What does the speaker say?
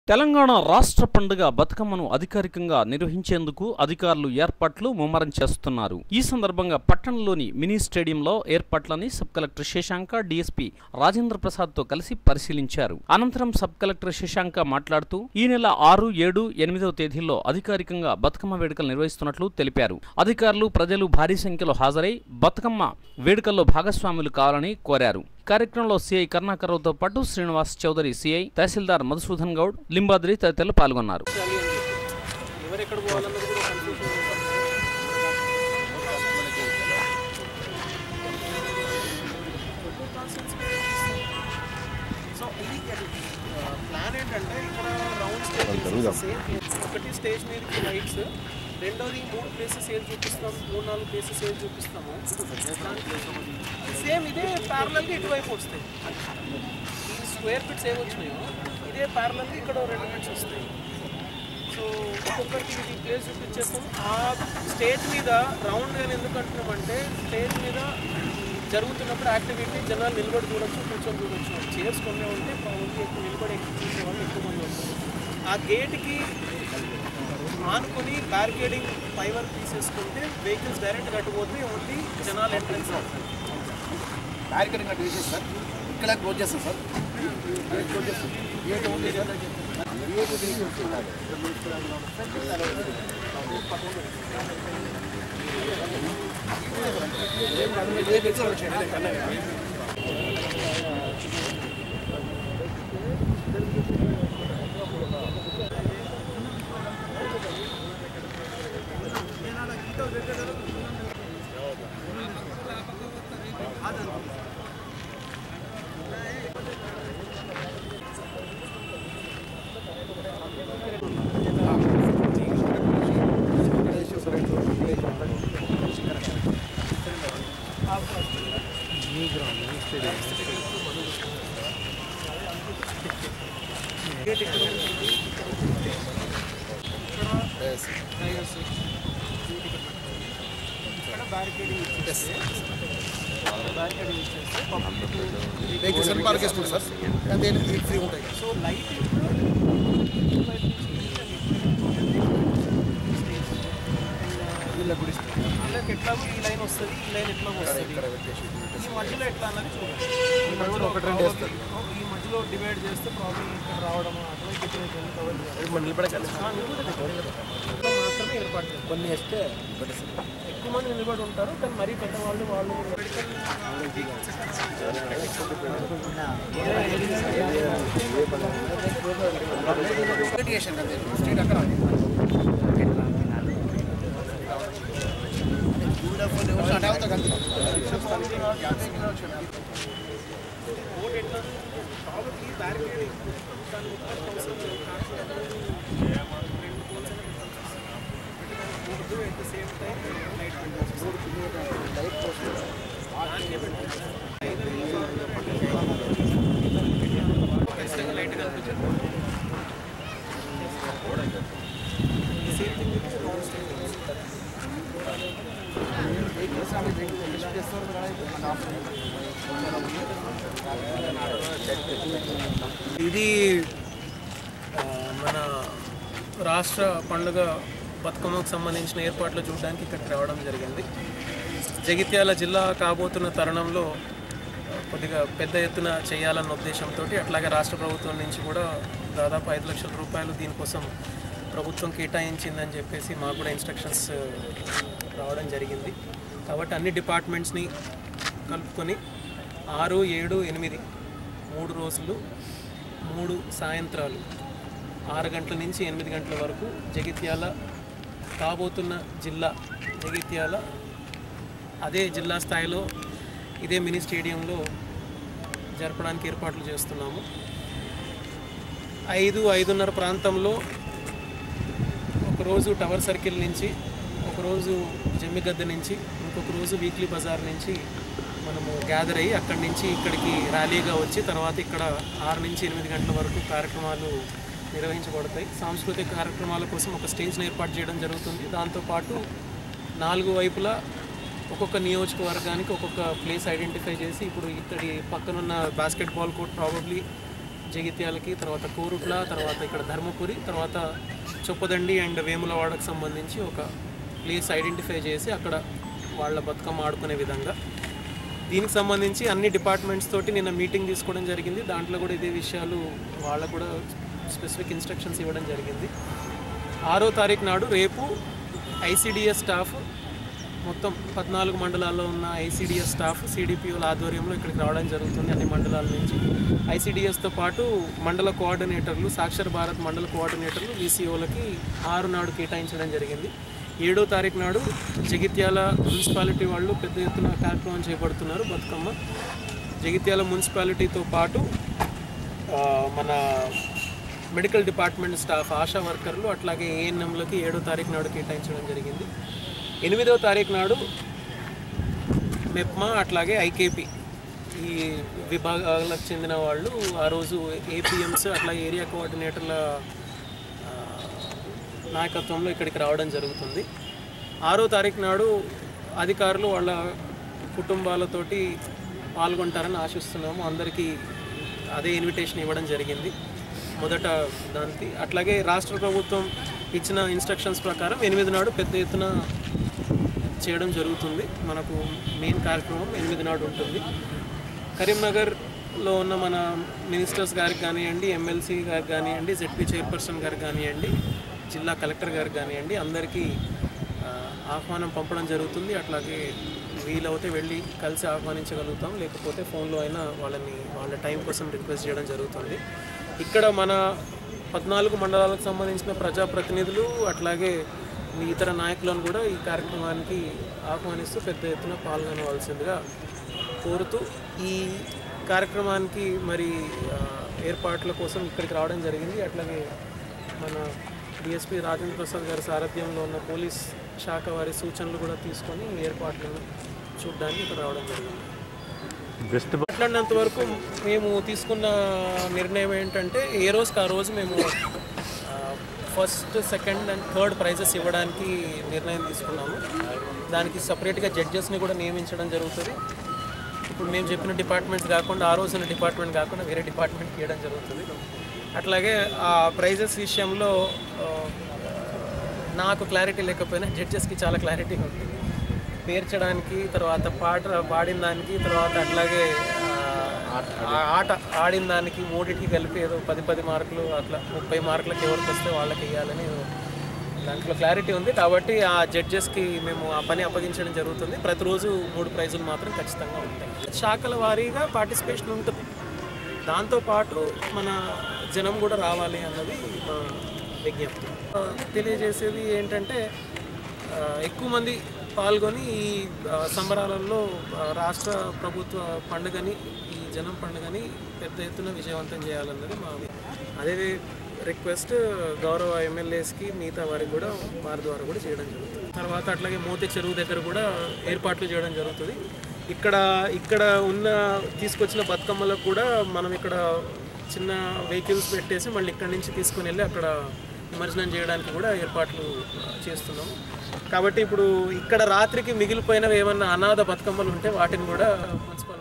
తెలంగాణ రాష్ట్ర పండుగ బతుకమ్మను అధికారికంగా నిర్వహించేందుకు అధికారులు ఏర్పాట్లు ముమ్మరం చేస్తున్నారు ఈ సందర్భంగా పట్టణంలోని మినీ స్టేడియంలో ఏర్పాట్లని sub collector Shashanka DSP Rajendra Prasad తో కలిసి పరిశీలించారు అనంతరం సబ్ కలెక్టర్ శశాంక మాట్లాడుతూ ఈ నెల ఆరు ఏడు ఎనిమిదవ తేదీల్లో అధికారికంగా బతుకమ్మ వేడుకలు నిర్వహిస్తున్నట్లు తెలిపారు అధికారులు ప్రజలు భారీ సంఖ్యలో హాజరై బతుకమ్మ వేడుకల్లో భాగస్వాములు కావాలని కోరారు కార్యక్రమంలో సిఐ కరుణాకర్రావుతో పాటు శ్రీనివాస్ చౌదరి సిఐ తహసీల్దార్ మధుసూదన్ గౌడ్ లింబాద్రి తదితరులు పాల్గొన్నారు ఎవరు ఎక్కడ పోవాలన్నది కూడా కన్ఫ్యూజన్ సో ఇది ప్లాన్ ఏంటంటే ఇక్కడ రౌండ్ స్టేజ్ సేమ్ ఒకటి స్టేజ్ మీదకి లైట్స్ రెండోది మూడు ప్లేసెస్ ఏది చూపిస్తాం మూడు నాలుగు ప్లేసెస్ ఏది చూపిస్తాము సేమ్ ఇదే ప్యారలల్గా ఇటువైపు వస్తాయి ఈ స్క్వేర్ ఫిట్స్ ఏమి వచ్చినాయో ఇదే ప్యారలల్గా ఇక్కడ రెండు ఫిట్స్ వస్తాయి సో ఒక్కొక్కరికి ఇది ప్లేస్ చూపించేస్తాం ఆ స్టేజ్ మీద రౌండ్ గా ఎందుకు అంటున్నామంటే స్టేజ్ మీద జరుగుతున్నప్పుడు యాక్టివిటీ జనాలు నిలబడి చూడొచ్చు కూర్చొని చూడొచ్చు చైర్స్ కొన్ని ఉంటే ఓన్లీ ఎక్కువ నిలబడి ఎక్కువ చూసే వాళ్ళు ఎక్కువ మంది ఉంటారు ఆ గేట్కి ఆనుకొని బ్యారికేడింగ్ ఫైబర్ తీసేసుకుంటే వెహికల్స్ డైరెక్ట్ కట్టుపోతే ఓన్లీ జనాలు ఎంట్రన్స్ అవుతుంది బ్యారికేడింగ్ అటు వేసేసి సార్ ఇక్కడ క్లోజ్ చేస్తాం సార్ క్లోజ్ చేస్తాం గేట్ ఉంది సార్ గేట్ గేట్ ఇక్కడ ఉంటుంది ఇక్కడ టైర్స్ ఇక్కడ బ్యారికేడింగ్ ఇచ్చేస్తే బ్యారికేడింగ్ ఇచ్చేస్తే పబ్లిక్ వెహికల్ సెల్ పార్క్ వేసుకుంటాం సార్ అదే ఫ్రీ ఉంటాయి సో లైట్ వీళ్ళ గుడి వీళ్ళకి ఎట్లాగో ఈ లైన్ వస్తుంది ఈ లైన్ ఎట్లాగో వస్తుంది ఇక్కడ పెట్టేసి ఈ మధ్యలో ఎట్లా అన్నది చూడండి ఈ కూడా మధ్యలో ఒకటి రెండు probably- ఈ మధ్యలో డివైడ్ చేస్తే ప్రాబ్లం ఇక్కడ రావడం అటువైపు ఇటువైపు వెళ్ళి కవర్ చేయాలి మనం నిలబడగలి ఆ, నిలబడి ఇక్కడ మాత్రమే ఏర్పాటు చేయాలి కొన్ని వేస్తే ఎక్కువ మంది నిలబడి ఉంటారు కానీ మరీ పెద్దవాళ్ళు వాళ్ళు మెడికల్ చేసాం కదా స్ట్రీట్ అక్కడ అంటే అవుతా కదా బోర్డు ఎట్లా కాబట్టి బ్యారికేడింగ్ దాని ఉత్పత్తి అవసరం లేదు board at the same time light ఖచ్చితంగా లైట్ కనిపించదు సేమ్ థింగ్ రౌండ్ స్టేజ్ ఇది ఆ, మన రాష్ట్ర పండుగ బతుకమ్మకు సంబంధించిన ఏర్పాట్లు చూడడానికి ఇక్కడికి రావడం జరిగింది జగిత్యాల జిల్లా కాబోతున్న తరుణంలో ఆ, కొద్దిగా పెద్ద ఎత్తున చేయాలన్న ఉద్దేశంతో అట్లాగే రాష్ట్ర ప్రభుత్వం నుంచి కూడా దాదాపు ఐదు లక్షల రూపాయలు దీనికోసం ప్రభుత్వం కేటాయించిందని చెప్పేసి మాకు కూడా ఇన్స్ట్రక్షన్స్ రావడం జరిగింది కాబట్టి అన్ని డిపార్ట్మెంట్స్ని కలుపుకొని ఆరు ఏడు ఎనిమిది మూడు రోజులు మూడు సాయంత్రాలు ఆరు గంటల నుంచి ఎనిమిది గంటల వరకు జగిత్యాల కాబోతున్న జిల్లా జగిత్యాల అదే జిల్లా స్థాయిలో ఇదే మినీ స్టేడియంలో జరపడానికి ఏర్పాట్లు చేస్తున్నాము ఐదు ఐదున్నర ప్రాంతంలో ఒకరోజు టవర్ సర్కిల్ నుంచి ఒకరోజు జమ్మిగద్ద నుంచి ఇంకొక రోజు వీక్లీ బజార్ నుంచి మనము గ్యాదర్ అయ్యి అక్కడి నుంచి ఇక్కడికి ర్యాలీగా వచ్చి తర్వాత ఇక్కడ ఆరు నుంచి ఎనిమిది గంటల వరకు కార్యక్రమాలు నిర్వహించబడతాయి సాంస్కృతిక కార్యక్రమాల కోసం ఒక స్టేజ్ని ఏర్పాటు చేయడం జరుగుతుంది దాంతోపాటు నాలుగు వైపులా ఒక్కొక్క నియోజకవర్గానికి ఒక్కొక్క ప్లేస్ ఐడెంటిఫై చేసి ఇప్పుడు ఇక్కడి పక్కనున్న బాస్కెట్ బాల్ కోర్ట్ ప్రాబబ్లీ జగిత్యాలకి తర్వాత కోరుట్ల తర్వాత ఇక్కడ ధర్మపురి తర్వాత చొప్పదండి అండ్ వేములవాడకు సంబంధించి ఒక ప్లేస్ ఐడెంటిఫై చేసి అక్కడ వాళ్ళ బతుకమ్మ ఆడుకునే విధంగా దీనికి సంబంధించి అన్ని డిపార్ట్మెంట్స్ తోటి నిన్న మీటింగ్ తీసుకోవడం జరిగింది దాంట్లో కూడా ఇదే విషయాలు వాళ్ళకు కూడా స్పెసిఫిక్ ఇన్స్ట్రక్షన్స్ ఇవ్వడం జరిగింది ఆరో తారీఖు నాడు రేపు ఐసిడిఎస్ స్టాఫ్ మొత్తం పద్నాలుగు మండలాల్లో ఉన్న ఐసిడిఎస్ స్టాఫ్ సిడిపిఓల ఆధ్వర్యంలో ఇక్కడికి రావడం జరుగుతుంది అన్ని మండలాల నుంచి ఐసిడిఎస్తో పాటు మండల కోఆర్డినేటర్లు సాక్షర భారత్ మండల కోఆర్డినేటర్లు వీసీఓలకి ఆరు నాడు కేటాయించడం జరిగింది ఏడో తారీఖు నాడు జగిత్యాల మున్సిపాలిటీ వాళ్ళు పెద్ద ఎత్తున కార్యక్రమం చేపడుతున్నారు బతుకమ్మ జగిత్యాల మున్సిపాలిటీతో పాటు ఆ, మన మెడికల్ డిపార్ట్మెంట్ స్టాఫ్ ఆశా వర్కర్లు అట్లాగే ఏఎన్ఎంలకి ఏడో తారీఖు నాడు కేటాయించడం జరిగింది ఎనిమిదవ తారీఖు నాడు మెప్మా అట్లాగే ఐకేపీ ఈ విభాగాలకు చెందిన వాళ్ళు ఆ రోజు ఏపీఎంస్ అట్లాగే ఏరియా కోఆర్డినేటర్ల ఆ, నాయకత్వంలో ఇక్కడికి రావడం జరుగుతుంది ఆరో తారీఖు నాడు అధికారులు వాళ్ళ కుటుంబాలతోటి పాల్గొంటారని ఆశిస్తున్నాము అందరికీ అదే ఇన్విటేషన్ ఇవ్వడం జరిగింది మొదట దానికి అట్లాగే రాష్ట్ర ప్రభుత్వం ఇచ్చిన ఇన్స్ట్రక్షన్స్ ప్రకారం ఎనిమిది నాడు పెద్ద ఎత్తున చేయడం జరుగుతుంది మనకు మెయిన్ కార్యక్రమం ఎనిమిది నాడు ఉంటుంది కరీంనగర్లో ఉన్న మన మినిస్టర్స్ గారికి కానివ్వండి ఎమ్మెల్సీ గారికి కానివ్వండి జెడ్పీ చైర్పర్సన్ గారికి కానివ్వండి జిల్లా కలెక్టర్ గారికి కానివ్వండి అందరికీ ఆ, ఆహ్వానం పంపడం జరుగుతుంది అట్లాగే వీలవుతే వెళ్ళి కలిసి ఆహ్వానించగలుగుతాం లేకపోతే ఫోన్లో అయినా వాళ్ళని వాళ్ళ టైం కోసం రిక్వెస్ట్ చేయడం జరుగుతుంది ఇక్కడ మన పద్నాలుగు మండలాలకు సంబంధించిన ప్రజాప్రతినిధులు అట్లాగే మీ ఇతర నాయకులను కూడా ఈ కార్యక్రమానికి ఆహ్వానిస్తూ పెద్ద ఎత్తున పాల్గొనవలసిందిగా కోరుతూ ఈ కార్యక్రమానికి మరి ఆ, ఏర్పాట్ల కోసం ఇక్కడికి రావడం జరిగింది అట్లాగే మన డిఎస్పీ రాజేంద్ర ప్రసాద్ గారి సారథ్యంలో ఉన్న పోలీస్ శాఖ వారి సూచనలు కూడా తీసుకొని ఏర్పాట్లను చూడడానికి ఇక్కడ రావడం జరిగింది మాట్లాడినంత వరకు మేము తీసుకున్న నిర్ణయం ఏంటంటే ఏ రోజుకి ఆ రోజు మేము first second and third prizes ఇవ్వడానికి నిర్ణయం తీసుకున్నాము దానికి సపరేట్గా జడ్జెస్ని కూడా నియమించడం జరుగుతుంది ఇప్పుడు మేము చెప్పిన డిపార్ట్మెంట్స్ కాకుండా ఆ రోజున డిపార్ట్మెంట్ కాకుండా వేరే డిపార్ట్మెంట్కి ఇవ్వడం జరుగుతుంది అట్లాగే ఆ ప్రైజెస్ విషయంలో ఆ, నాకు క్లారిటీ లేకపోయినా జడ్జెస్కి చాలా క్లారిటీ ఉంది పేర్చడానికి తర్వాత పాట పాడిన దానికి తర్వాత అట్లాగే ఆ, ఆ ఆట ఆడిన దానికి మూడింటికి కలిపి ఏదో పది పది మార్కులు అట్లా ముప్పై మార్కులకి ఎవరికి వస్తే వాళ్ళకి ఇవ్వాలని దాంట్లో క్లారిటీ ఉంది కాబట్టి ఆ జడ్జెస్కి మేము ఆ పని అప్పగించడం జరుగుతుంది ప్రతిరోజు మూడు ప్రైజులు మాత్రం ఖచ్చితంగా ఉంటాయి శాఖల వారీగా పార్టిసిపేషన్ ఉంటుంది దాంతోపాటు మన జనం కూడా రావాలి అన్నది మా విజ్ఞప్తి ఆ, తెలియజేసేది ఏంటంటే ఆ, ఎక్కువ మంది పాల్గొని ఈ ఆ, సంబరాలలో ఆ, రాష్ట్ర ప్రభుత్వ పండుగని ఈ జనం పండుగని పెద్ద ఎత్తున విజయవంతం చేయాలన్నది మా వి- అదే రిక్వెస్ట్ గౌరవ ఎమ్మెల్యేస్కి మిగతా వారికి కూడా వారి ద్వారా కూడా చేయడం జరుగుతుంది తర్వాత అట్లాగే మోతి చెరువు దగ్గర కూడా ఏర్పాట్లు చేయడం జరుగుతుంది ఇక్కడ ఇక్కడ ఉన్న తీసుకొచ్చిన బతుకమ్మలకు కూడా మనం ఇక్కడ చిన్న వెహికల్స్ పెట్టేసి మళ్ళీ ఇక్కడి నుంచి తీసుకుని వెళ్ళి అక్కడ నిమజ్జనం చేయడానికి కూడా ఏర్పాట్లు చేస్తున్నాము కాబట్టి ఇప్పుడు ఇక్కడ రాత్రికి మిగిలిపోయినవి ఏమన్నా అనాథ బతుకమ్మలు ఉంటే వాటిని కూడా మున్సిపల్